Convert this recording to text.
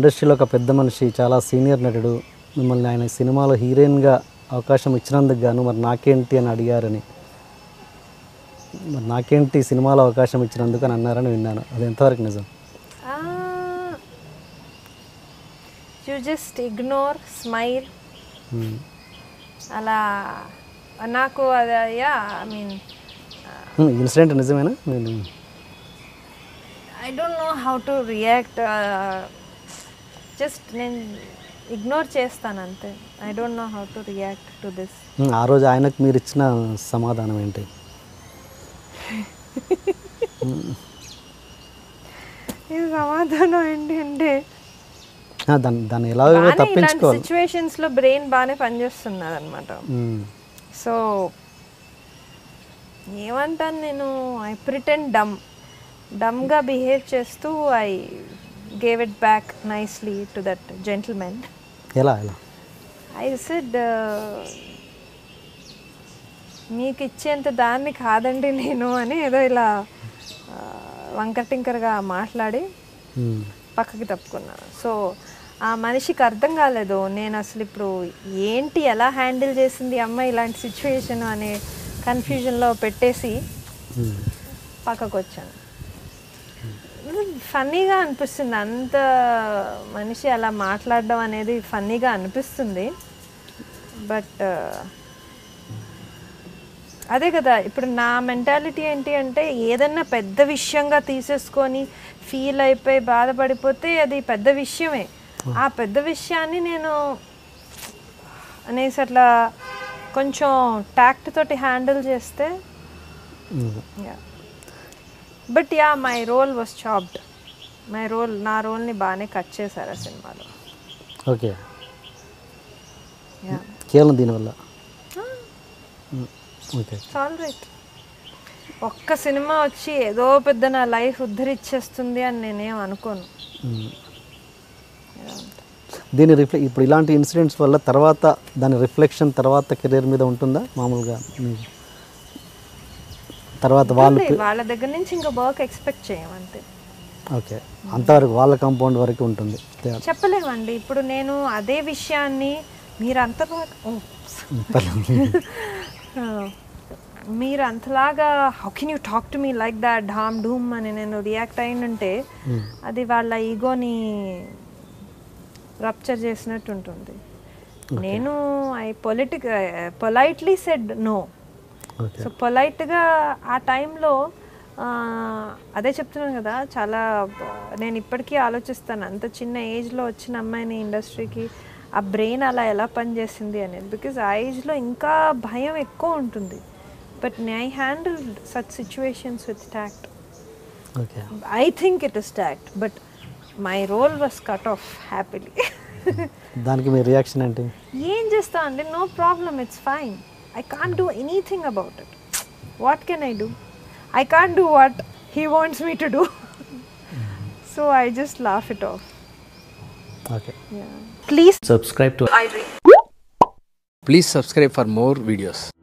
ఇండస్ట్రీలో ఒక పెద్ద మనిషి చాలా సీనియర్ నటుడు మిమ్మల్ని ఆయన సినిమాలో హీరోయిన్గా అవకాశం ఇచ్చినందుకు గాను మరి నాకేంటి అని అడిగారని మరి నాకేంటి సినిమాలో అవకాశం ఇచ్చినందుకు అని అన్నారని విన్నాను అది ఎంతవరకు నిజం you just ignore smile hmm. అలా నాకు అది yeah I mean hmm, incident నిజమేనా నేను I don't know how to react just నేను ఇగ్నోర్ చేస్తాను అంతే I don't know how to react to this hmm, ఆ రోజు ఆయనకు మీరు ఇచ్చిన సమాధానం ఏంటి ఈ సమాధానం ఏంటి అంటే ఆ, దాన్ని దాన్ని ఎలాగో బాగానే ఇలాంటి తప్పించుకోవాలి సిచ్యువేషన్స్ లో బ్రెయిన్ బాగానే పనిచేస్తున్నది అనమాట మ్మ్. సో ఏమంటాను నేను ఐ ప్రిటెండ్ డమ్ డమ్గా బిహేవ్ చేస్తూ I gave it back nicely to that gentlemen ఎలా ఎలా ఐ సెడ్ మీకు ఇచ్చేంత దాన్ని కాదండి నేను అని ఏదో ఇలా ఆ, వంకర టింకరగా మాట్లాడి మ్మ్. పక్కకి తప్పుకున్నా సో ఆ మనిషికి అర్థం కాలేదు నేను అసలు ఇప్పుడు ఏంటి ఎలా హ్యాండిల్ చేసింది ఈ అమ్మాయి ఇలాంటి సిచ్యువేషన్ అనే కన్ఫ్యూజన్లో పెట్టేసి మ్మ్. పక్కకు వచ్చాను ఫన్నీగా అనిపిస్తుంది అంత మనిషి అలా మాట్లాడడం అనేది ఫన్నీగా అనిపిస్తుంది బట్ అదే కదా ఇప్పుడు నా మెంటాలిటీ ఏంటి అంటే ఏదన్నా పెద్ద విషయంగా తీసేసుకొని ఫీల్ అయిపోయి బాధపడిపోతే అది పెద్ద విషయమే ఆ పెద్ద విషయాన్ని నేను అనేసి అట్లా కొంచెం టాక్ట్ తోటి హ్యాండిల్ చేస్తే hmm. Yeah but yeah my role was chopped my role నా రోల్ని బాగానే కట్ చేశారు ఆ సినిమాలో ఓకే యా కేవలం దీనివల్ల మ్మ్. ఓకే ఆల్ రైట్ ఒక్క సినిమా వచ్చి ఏదో పెద్ద నా లైఫ్ ఉద్ధరిచ్చేస్తుంది అని నేనేం అనుకోను మ్మ్. దీని రిఫ్లె ఇప్పుడు ఇలాంటి ఇన్సిడెంట్స్ వల్ల తర్వాత దాని రిఫ్లెక్షన్ తర్వాత కెరీర్ మీద ఉంటుందా మామూలుగా మీకు? తర్వాత వాళ్ళు ఉంది. వాళ్ళ దగ్గర నుంచి ఇంకా వర్క్ ఎక్స్పెక్ట్ చేయమంతే ఓకే అంతవరకు వాళ్ళ కాంపౌండ్ వరకు ఉంటుంది తేడా. చెప్పలేమండి ఇప్పుడు నేను అదే విషయాన్ని మీరు అంతలా ఓ, ఆ, మీరు అంతలాగా how can you talk to me like that ఢామ్ ఢూమ్ అని నేను రియాక్ట్ అయినంటే అది వాళ్ళ ఈగోని రప్చర్ చేసినట్టు ఉంటుంది నేను I politic politely said no okay so పొలైట్గా ఆ టైంలో అదే చెప్తున్నాను కదా చాలా బ- నేను ఇప్పటికీ ఆలోచిస్తాను అంత చిన్న ఏజ్లో వచ్చిన అమ్మాయిని ఇండస్ట్రీకి ఆ బ్రెయిన్ అలా ఎలా పనిచేసింది అనేది బికాజ్ ఆ ఏజ్లో ఇంకా భయం ఎక్కువ ఉంటుంది but I handle such situations with tact okay I think it is tact but my role was cut off happily దానికి మీ రియాక్షన్ ఏంటి ఏం చేస్తా అంటే no problem it's fine I can't do anything about it what can I do I can't do what he wants me to do so I just laugh it off okay please subscribe to please subscribe for more videos